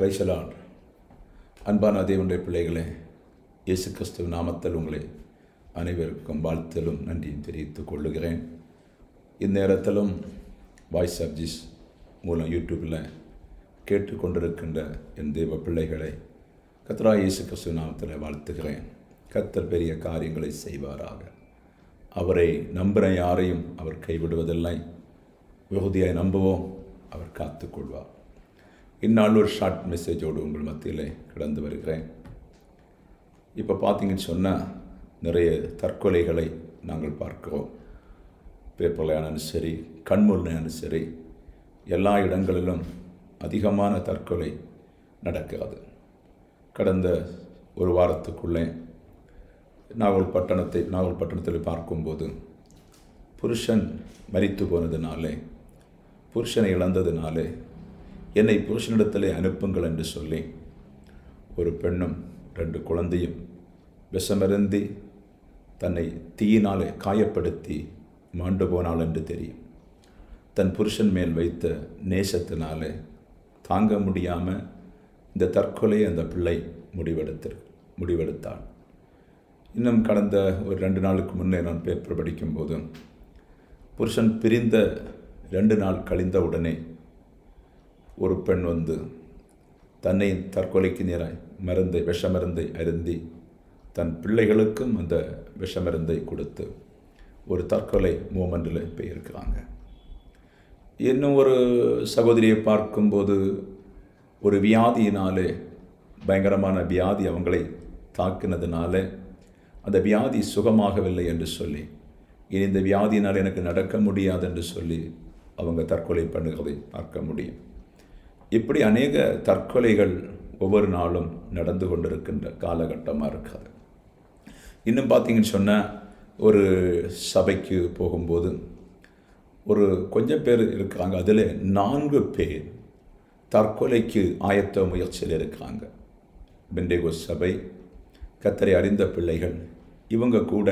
பிரைசலான் அன்பான தேவனுடைய பிள்ளைகளே இயேசு கிறிஸ்துவ நாமத்தில் உங்களை அனைவருக்கும் வாழ்த்தலும் நன்றியும் தெரிவித்துக் கொள்ளுகிறேன் இந்நேரத்திலும் வாய்ஸ் ஆஃப் ஜிஸ் மூலம் யூடியூப்பில் கேட்டுக்கொண்டிருக்கின்ற என் தேவ பிள்ளைகளை கத்ரா இயேசு கிறிஸ்துவ நாமத்தில் வாழ்த்துகிறேன் கத்தர் பெரிய காரியங்களை செய்வாராக அவரை நம்புகிற யாரையும் அவர் கைவிடுவதில்லை விகுதியாய் நம்புவோம் அவர் காத்துக்கொள்வார் இந்நாள் ஒரு ஷார்ட் மெசேஜோடு உங்கள் மத்தியில் கடந்து வருகிறேன் இப்போ பார்த்தீங்கன்னு சொன்னால் நிறைய தற்கொலைகளை நாங்கள் பார்க்கிறோம் பேப்பர்லையானாலும் சரி கண்முன்னாலும் சரி எல்லா இடங்களிலும் அதிகமான தற்கொலை நடக்கிறது கடந்த ஒரு வாரத்துக்குள்ளே நாகப்பட்டினத்தை நாகப்பட்டினத்தில் பார்க்கும்போது புருஷன் மரித்து போனதுனாலே புருஷனை இழந்ததினாலே என்னை புருஷனிடத்திலே அனுப்புங்கள் என்று சொல்லி ஒரு பெண்ணும் ரெண்டு குழந்தையும் விஷமருந்தி தன்னை தீயினாலே காயப்படுத்தி மாண்டு போனாள் என்று தெரியும் தன் புருஷன் மேல் வைத்த நேசத்தினாலே தாங்க முடியாமல் இந்த தற்கொலை அந்த பிள்ளை முடிவெடுத்து முடிவெடுத்தாள் இன்னும் கடந்த ஒரு ரெண்டு நாளுக்கு முன்னே நான் பேப்பர் படிக்கும்போது புருஷன் பிரிந்த ரெண்டு நாள் கழிந்த உடனே ஒரு பெண் வந்து தன்னை தற்கொலைக்கு நேராய் மருந்தை விஷமருந்தை அருந்தி தன் பிள்ளைகளுக்கும் அந்த விஷமருந்தை கொடுத்து ஒரு தற்கொலை மூமெண்டில் போயிருக்கிறாங்க இன்னும் ஒரு சகோதரியை பார்க்கும்போது ஒரு வியாதியினாலே பயங்கரமான வியாதி அவங்களை தாக்கினதுனால அந்த வியாதி சுகமாகவில்லை என்று சொல்லி இனி இந்த வியாதியினால் எனக்கு நடக்க முடியாது என்று சொல்லி அவங்க தற்கொலை பண்ணுகிறதை பார்க்க முடியும் இப்படி அநேக தற்கொலைகள் ஒவ்வொரு நாளும் நடந்து கொண்டிருக்கின்ற காலகட்டமாக இருக்காது இன்னும் பார்த்தீங்கன்னு சொன்னால் ஒரு சபைக்கு போகும்போது ஒரு கொஞ்சம் பேர் இருக்காங்க அதில் நான்கு பேர் தற்கொலைக்கு ஆயத்த முயற்சியில் இருக்காங்க பெண்டேகோ சபை கத்தரை அறிந்த பிள்ளைகள் இவங்க கூட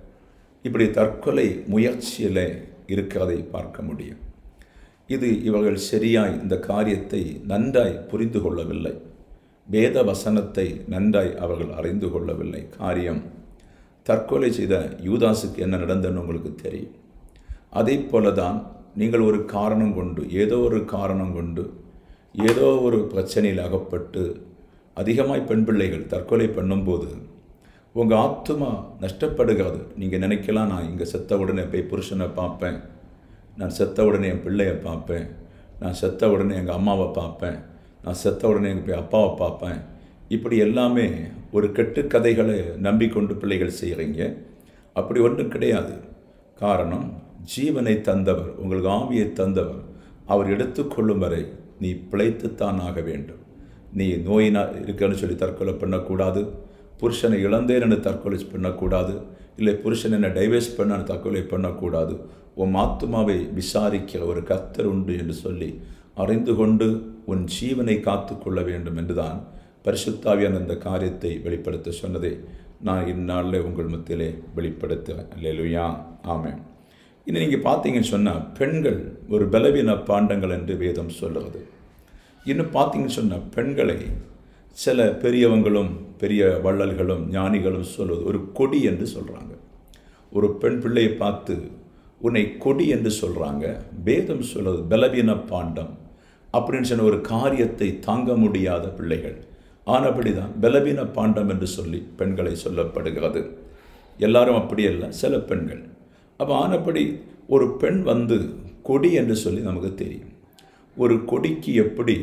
இப்படி தற்கொலை முயற்சியில் இருக்கிறதை பார்க்க முடியும் இது இவர்கள் சரியாய் இந்த காரியத்தை நன்றாய் புரிந்து கொள்ளவில்லை வேத வசனத்தை நன்றாய் அவர்கள் அறிந்து கொள்ளவில்லை காரியம் தற்கொலை செய்த யூதாஸுக்கு என்ன நடந்ததுன்னு உங்களுக்கு தெரியும் அதே போல தான் நீங்கள் ஒரு காரணம் கொண்டு ஏதோ ஒரு காரணம் கொண்டு ஏதோ ஒரு பிரச்சனையில் அகப்பட்டு அதிகமாய் பெண் பிள்ளைகள் தற்கொலை பண்ணும்போது உங்கள் ஆத்மா நஷ்டப்படுகிறது நீங்கள் நினைக்கலாம் நான் இங்கே செத்த உடனே போய் புருஷனை பார்ப்பேன் நான் செத்த உடனே என் பிள்ளையை பார்ப்பேன் நான் செத்த உடனே எங்கள் அம்மாவை பார்ப்பேன் நான் செத்த உடனே எங்கள் போய் அப்பாவை பார்ப்பேன் இப்படி எல்லாமே ஒரு கெட்டுக்கதைகளை நம்பிக்கொண்டு பிள்ளைகள் செய்கிறீங்க அப்படி ஒன்றும் கிடையாது காரணம் ஜீவனை தந்தவர் உங்களுக்கு ஆவியை தந்தவர் அவர் எடுத்துக்கொள்ளும் வரை நீ பிழைத்துத்தான் ஆக வேண்டும் நீ நோயினா இருக்கன்னு சொல்லி தற்கொலை பண்ணக்கூடாது புருஷனை இழந்தேன்னு தற்கொலை பண்ணக்கூடாது இல்லை புருஷன் என்ன டைவர்ஸ் பண்ண தற்கொலை பண்ணக்கூடாது உன் ஆத்துமாவை விசாரிக்கிற ஒரு கத்தர் உண்டு என்று சொல்லி அறிந்து கொண்டு உன் ஜீவனை காத்து கொள்ள வேண்டும் என்றுதான் பரிசுத்தாவியான இந்த காரியத்தை வெளிப்படுத்த சொன்னதை நான் இந்நாளில் உங்கள் மத்தியிலே வெளிப்படுத்துகிறேன் இல்லையா ஆமேன் இன்னும் நீங்கள் பார்த்தீங்கன்னு சொன்னால் பெண்கள் ஒரு பலவீன பாண்டங்கள் என்று வேதம் சொல்லுறது இன்னும் பார்த்தீங்கன்னு சொன்னால் பெண்களை சில பெரியவங்களும் பெரிய வள்ளல்களும் ஞானிகளும் சொல்வது ஒரு கொடி என்று சொல்கிறாங்க ஒரு பெண் பிள்ளையை பார்த்து உன்னை கொடி என்று சொல்கிறாங்க வேதம் சொல்வது பலவீன பாண்டம் அப்படின்னு சொன்ன ஒரு காரியத்தை தாங்க முடியாத பிள்ளைகள் ஆனபடி தான் பலவீன பாண்டம் என்று சொல்லி பெண்களை சொல்லப்படுகிறது எல்லாரும் அப்படி அல்ல சில பெண்கள் அப்போ ஆனபடி ஒரு பெண் வந்து கொடி என்று சொல்லி நமக்கு தெரியும் ஒரு கொடிக்கு எப்படி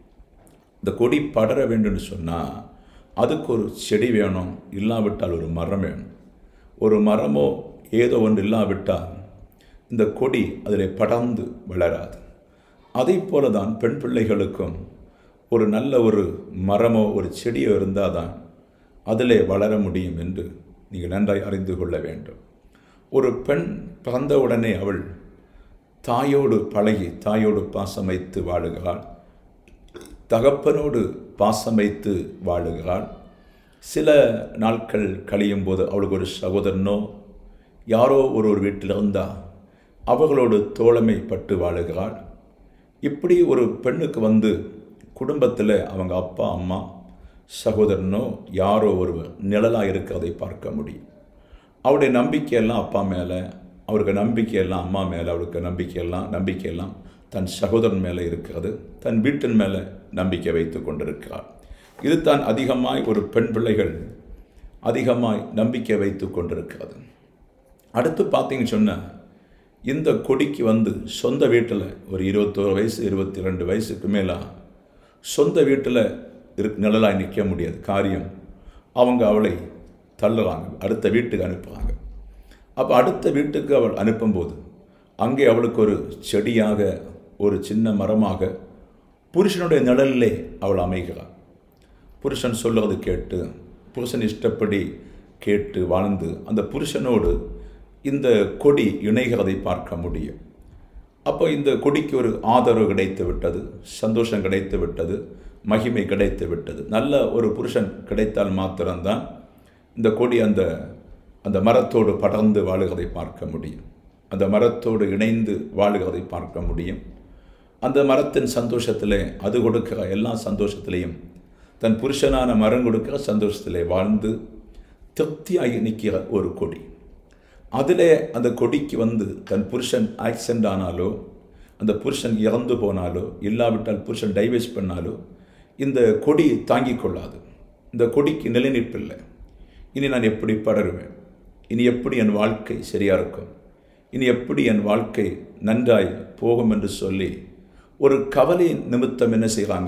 இந்த கொடி படர வேண்டும்னு சொன்னால் அதுக்கு ஒரு செடி வேணும் இல்லாவிட்டால் ஒரு மரம் வேணும் ஒரு மரமோ ஏதோ ஒன்று இல்லாவிட்டால் இந்த கொடி அதில் படர்ந்து வளராது அதே போல தான் பெண் பிள்ளைகளுக்கும் ஒரு நல்ல ஒரு மரமோ ஒரு செடியோ இருந்தால் தான் அதிலே வளர முடியும் என்று நீங்கள் நன்றாய் அறிந்து கொள்ள வேண்டும் ஒரு பெண் பிறந்த உடனே அவள் தாயோடு பழகி தாயோடு பாசம் வைத்து வாழுகிறாள் தகப்பனோடு பாசம் வைத்து வாழுகிறாள் சில நாட்கள் கழியும் போது அவளுக்கு ஒரு சகோதரனோ யாரோ ஒரு ஒரு வீட்டில் இருந்தால் அவர்களோடு தோழமை பட்டு வாழுகிறாள் இப்படி ஒரு பெண்ணுக்கு வந்து குடும்பத்தில் அவங்க அப்பா அம்மா சகோதரனோ யாரோ ஒருவர் நிழலாக இருக்கிறதை பார்க்க முடியும் அவருடைய நம்பிக்கையெல்லாம் அப்பா மேலே அவருக்கு நம்பிக்கையெல்லாம் அம்மா மேலே அவருக்கு நம்பிக்கையெல்லாம் நம்பிக்கையெல்லாம் தன் சகோதரன் மேலே இருக்கிறது தன் வீட்டின் மேலே நம்பிக்கை வைத்து கொண்டிருக்கிறார் இது தான் அதிகமாய் ஒரு பெண் பிள்ளைகள் அதிகமாய் நம்பிக்கை வைத்து கொண்டிருக்கிறது அடுத்து பார்த்தீங்கன்னு சொன்னால் இந்த கொடிக்கு வந்து சொந்த வீட்டில் ஒரு இருபத்தோரு வயசு இருபத்தி ரெண்டு வயசுக்கு மேலே சொந்த வீட்டில் இரு நிழலாய் நிற்க முடியாது காரியம் அவங்க அவளை தள்ளுறாங்க அடுத்த வீட்டுக்கு அனுப்புகிறாங்க அப்போ அடுத்த வீட்டுக்கு அவள் அனுப்பும்போது அங்கே அவளுக்கு ஒரு செடியாக ஒரு சின்ன மரமாக புருஷனுடைய நிழலிலே அவள் அமைகிறாள் புருஷன் சொல்லுறது கேட்டு புருஷன் இஷ்டப்படி கேட்டு வாழ்ந்து அந்த புருஷனோடு இந்த கொடி இணைகிறதை பார்க்க முடியும் அப்போ இந்த கொடிக்கு ஒரு ஆதரவு கிடைத்து விட்டது சந்தோஷம் கிடைத்து விட்டது மகிமை கிடைத்து விட்டது நல்ல ஒரு புருஷன் கிடைத்தால் மாத்திரம்தான் இந்த கொடி அந்த அந்த மரத்தோடு படர்ந்து வாழுகிறதை பார்க்க முடியும் அந்த மரத்தோடு இணைந்து வாழுகிறதை பார்க்க முடியும் அந்த மரத்தின் சந்தோஷத்திலே அது கொடுக்கிற எல்லா சந்தோஷத்திலையும் தன் புருஷனான மரம் கொடுக்கிற சந்தோஷத்திலே வாழ்ந்து திருப்தியாகி நிற்கிற ஒரு கொடி அதிலே அந்த கொடிக்கு வந்து தன் புருஷன் ஆக்சிடென்ட் ஆனாலோ அந்த புருஷன் இறந்து போனாலோ இல்லாவிட்டால் புருஷன் டைவர்ஸ் பண்ணாலோ இந்த கொடி தாங்கிக் கொள்ளாது இந்த கொடிக்கு நிலைநிற்பில்லை இனி நான் எப்படி படருவேன் இனி எப்படி என் வாழ்க்கை சரியாக இருக்கும் இனி எப்படி என் வாழ்க்கை நன்றாய் போகும் என்று சொல்லி ஒரு கவலை நிமித்தம் என்ன செய்கிறாங்க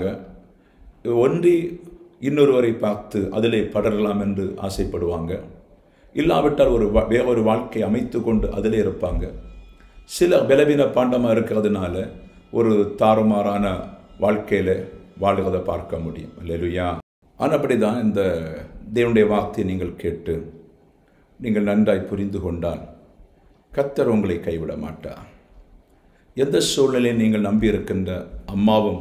ஒன்றி இன்னொருவரை பார்த்து அதிலே படரலாம் என்று ஆசைப்படுவாங்க இல்லாவிட்டால் ஒரு வா- வேறொரு வாழ்க்கை அமைத்து கொண்டு அதிலே இருப்பாங்க சில பலவீன பாண்டமாக இருக்கிறதுனால ஒரு தாறுமாறான வாழ்க்கையில் வாழ்கிறத பார்க்க முடியும் இல்லையா ஆனபடி தான் இந்த தேவனுடைய வார்த்தையை நீங்கள் கேட்டு நீங்கள் நன்றாய் புரிந்து கொண்டால் கத்தர் உங்களை கைவிட மாட்டார் எந்த சூழ்நிலையை நீங்கள் நம்பியிருக்கின்ற அம்மாவும்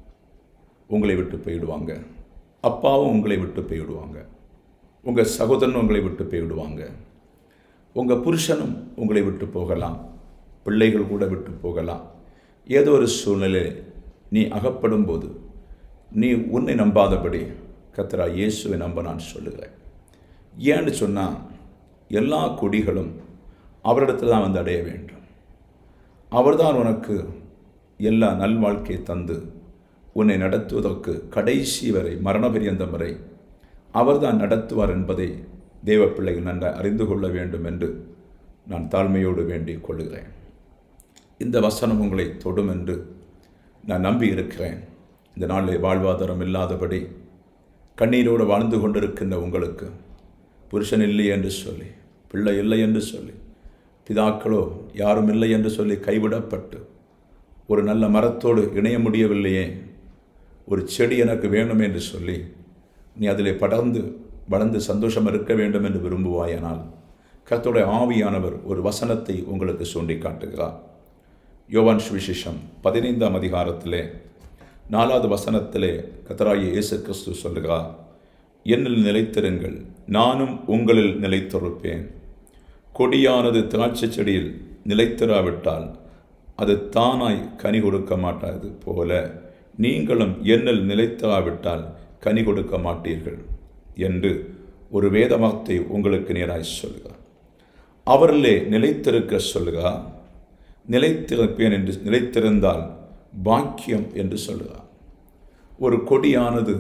உங்களை விட்டு போயிடுவாங்க அப்பாவும் உங்களை விட்டு போயிடுவாங்க உங்கள் சகோதரனும் உங்களை விட்டு போயிடுவாங்க உங்கள் புருஷனும் உங்களை விட்டு போகலாம் பிள்ளைகள் கூட விட்டு போகலாம் ஏதோ ஒரு சூழ்நிலை நீ அகப்படும் போது நீ உன்னை நம்பாதபடி கத்தரா இயேசுவை நம்ப நான் சொல்லுகிறேன் ஏன்னு சொன்னால் எல்லா கொடிகளும் அவரிடத்தில் தான் வந்து அடைய வேண்டும் அவர்தான் உனக்கு எல்லா நல்வாழ்க்கையை தந்து உன்னை நடத்துவதற்கு கடைசி வரை மரண பரியந்தம் வரை அவர்தான் நடத்துவார் என்பதை தேவ பிள்ளைகள் நன்றாக அறிந்து கொள்ள வேண்டும் என்று நான் தாழ்மையோடு வேண்டிக் கொள்கிறேன் இந்த வசனம் உங்களை தொடும் என்று நான் நம்பி இருக்கிறேன் இந்த நாளில் வாழ்வாதாரம் இல்லாதபடி கண்ணீரோடு வாழ்ந்து கொண்டிருக்கின்ற உங்களுக்கு புருஷன் இல்லை என்று சொல்லி பிள்ளை இல்லை என்று சொல்லி பிதாக்களோ யாரும் இல்லை என்று சொல்லி கைவிடப்பட்டு ஒரு நல்ல மரத்தோடு இணைய முடியவில்லையே ஒரு செடி எனக்கு வேணும் என்று சொல்லி நீ அதிலே படர்ந்து வளர்ந்து சந்தோஷம் இருக்க வேண்டும் என்று விரும்புவாயானால் கர்த்தருடைய ஆவியானவர் ஒரு வசனத்தை உங்களுக்கு சுண்டி காட்டுகிறார் யோவான் சுவிசேஷம் பதினைந்தாம் அதிகாரத்திலே நாலாவது வசனத்திலே கத்தராகிய இயேசு கிறிஸ்து சொல்லுகிறார் என்னில் நிலைத்திருங்கள் நானும் உங்களில் நிலைத்திருப்பேன் கொடியானது திராட்சை செடியில் நிலைத்திராவிட்டால் அது தானாய் கனி கொடுக்க மாட்டாது போல நீங்களும் என்னில் நிலைத்திராவிட்டால் கனி கொடுக்க மாட்டீர்கள் என்று ஒரு வேத வார்த்தை உங்களுக்கு நேராய் சொல்கிறார் அவரிலே நிலைத்திருக்க சொல்கிறார் நிலைத்திருப்பேன் என்று நிலைத்திருந்தால் பாக்கியம் என்று சொல்கிறார் ஒரு கொடியானது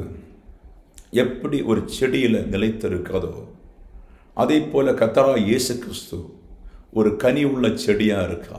எப்படி ஒரு செடியில் நிலைத்திருக்கிறதோ அதே போல கத்தரா இயேசு கிறிஸ்து ஒரு கனி உள்ள செடியாக இருக்கா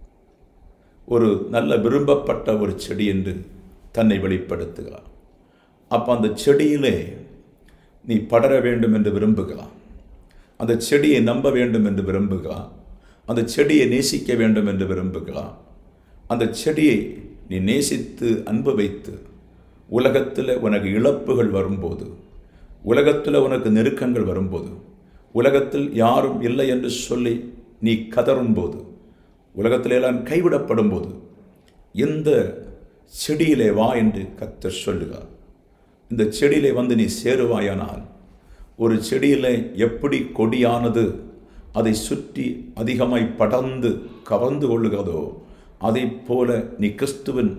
ஒரு நல்ல விரும்பப்பட்ட ஒரு செடி என்று தன்னை வெளிப்படுத்துகிறார் அப்போ அந்த செடியிலே நீ படர வேண்டும் என்று விரும்புகிறான் அந்த செடியை நம்ப வேண்டும் என்று விரும்புகிறான் அந்த செடியை நேசிக்க வேண்டும் என்று விரும்புகிறான் அந்த செடியை நீ நேசித்து அன்பு வைத்து உலகத்தில் உனக்கு இழப்புகள் வரும்போது உலகத்தில் உனக்கு நெருக்கங்கள் வரும்போது உலகத்தில் யாரும் இல்லை என்று சொல்லி நீ கதறும்போது உலகத்தில் எல்லாம் கைவிடப்படும் போது இந்த செடியிலே வா என்று கத்தர் சொல்லுகிறார் இந்த செடியிலே வந்து நீ சேருவாயானால் ஒரு செடியிலே எப்படி கொடியானது அதை சுற்றி அதிகமாய் படர்ந்து கவர்ந்து கொள்ளுகிறதோ அதை போல நீ கிறிஸ்துவின்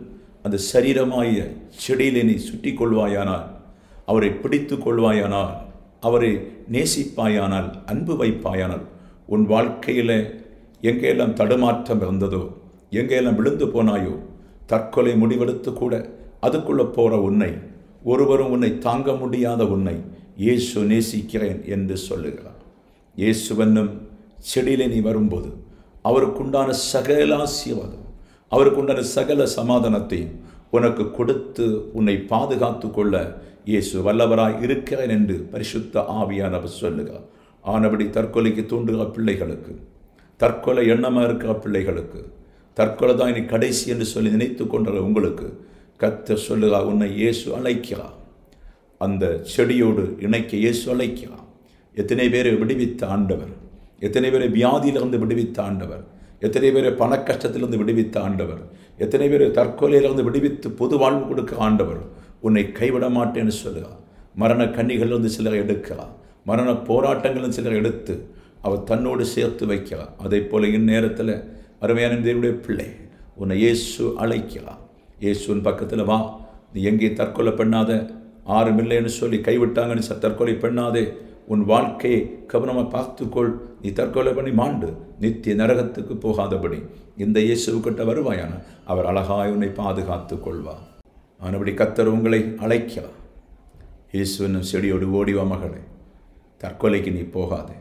அந்த சரீரமாய செடியிலே நீ சுற்றி கொள்வாயானால் அவரை பிடித்து கொள்வாயானால் அவரை நேசிப்பாயானால் அன்பு வைப்பாயானால் உன் வாழ்க்கையில் எங்கெல்லாம் தடுமாற்றம் இருந்ததோ எங்கெல்லாம் விழுந்து போனாயோ தற்கொலை முடிவெடுத்து கூட அதுக்குள்ளே போகிற உன்னை ஒருவரும் உன்னை தாங்க முடியாத உன்னை இயேசு நேசிக்கிறேன் என்று சொல்லுகிறார் இயேசுவன்னும் செடியிலே நீ வரும்போது அவருக்குண்டான சகல ஆசீர்வாதம் அவருக்குண்டான சகல சமாதானத்தையும் உனக்கு கொடுத்து உன்னை பாதுகாத்து கொள்ள இயேசு வல்லவராய் இருக்கிறேன் என்று பரிசுத்த ஆவியானவர் சொல்லுகிறார் ஆனபடி தற்கொலைக்கு தூண்டுகிற பிள்ளைகளுக்கு தற்கொலை எண்ணமாக இருக்கிற பிள்ளைகளுக்கு தற்கொலை தான் இனி கடைசி என்று சொல்லி நினைத்து கொண்ட உங்களுக்கு கத்த சொல்லுகிறார் உன்னை இயேசு அழைக்கிறார் அந்த செடியோடு இணைக்க இயேசு அழைக்கிறார் எத்தனை பேரை விடுவித்த ஆண்டவர் எத்தனை பேரை வியாதியிலிருந்து விடுவித்த ஆண்டவர் எத்தனை பேரை பண கஷ்டத்திலிருந்து விடுவித்த ஆண்டவர் எத்தனை பேரை தற்கொலையிலிருந்து விடுவித்து பொது வாழ்வு கொடுக்க ஆண்டவர் உன்னை கைவிட மாட்டேன்னு சொல்லுகிறார் மரண கன்னிகளிலிருந்து சிலரை எடுக்கிறார் மரண போராட்டங்களில் சிலரை எடுத்து அவர் தன்னோடு சேர்த்து வைக்கிறார் அதே போல இந்நேரத்தில் அருமையான தேவனுடைய பிள்ளை உன்னை இயேசு அழைக்கிறார் இயேசுவின் பக்கத்தில் வா நீ எங்கே தற்கொலை பண்ணாத ஆறும் இல்லைன்னு சொல்லி கைவிட்டாங்கன்னு ச- தற்கொலை பண்ணாதே உன் வாழ்க்கையை கவனமாக பார்த்துக்கொள் நீ தற்கொலை பண்ணி மாண்டு நித்திய நரகத்துக்கு போகாதபடி இந்த இயேசுக்கிட்ட வருவாயான அவர் அழகாய் உன்னை பாதுகாத்து கொள்வார் ஆனபடி கத்தர் உங்களை அழைக்கிறார் இயேசுவின் செடியோடு ஓடிவா மகளே தற்கொலைக்கு நீ போகாதே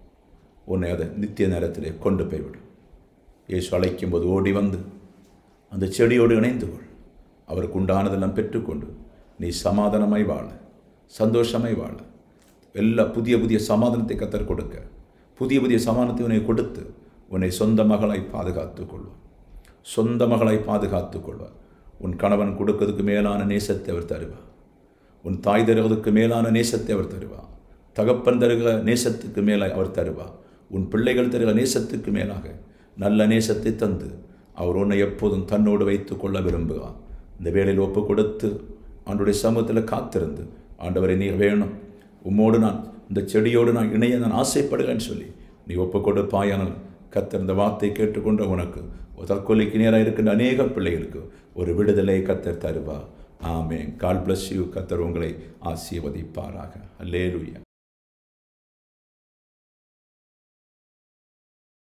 உன்னை அதை நித்திய நேரத்திலே கொண்டு போய்விடும் இயேசு அழைக்கும்போது ஓடி வந்து அந்த செடியோடு இணைந்து கொள் அவருக்கு உண்டானதெல்லாம் பெற்றுக்கொண்டு நீ சமாதானமாய் வாழ சந்தோஷமாய் வாழ எல்லா புதிய புதிய சமாதானத்தை கத்தர் கொடுக்க புதிய புதிய சமாதானத்தை உன்னை கொடுத்து உன்னை சொந்த மகளாய் பாதுகாத்துக் கொள்வார் சொந்த மகளாய் பாதுகாத்துக் கொள்வார் உன் கணவன் கொடுக்கிறதுக்கு மேலான நேசத்தை அவர் தருவார் உன் தாய் தருவதற்கு மேலான நேசத்தை அவர் தருவார் தகப்பன் தருகிற நேசத்துக்கு மேலாக அவர் தருவார் உன் பிள்ளைகள் தருகிற நேசத்துக்கு மேலாக நல்ல நேசத்தை தந்து அவர் உன்னை எப்போதும் தன்னோடு வைத்துக் கொள்ள விரும்புகிறார் இந்த வேளையில் ஒப்பு கொடுத்து ஆண்டுடைய சமூகத்தில் காத்திருந்து ஆண்டவரை நீர் வேணும் உம்மோடு நான் இந்த செடியோடு நான் இணைய நான் ஆசைப்படுகிறேன்னு சொல்லி நீ ஒப்பு கொடுப்பாயானால் கத்தர் இந்த வார்த்தை கேட்டுக்கொண்ட உனக்கு ஒரு தற்கொலைக்கு நேராக இருக்கின்ற அநேக பிள்ளைகளுக்கு ஒரு விடுதலை கத்தர் தருவா ஆமென் கால் பிளஸ் யூ கத்தர் உங்களை ஆசீர்வதிப்பாராக அல்லேலூயா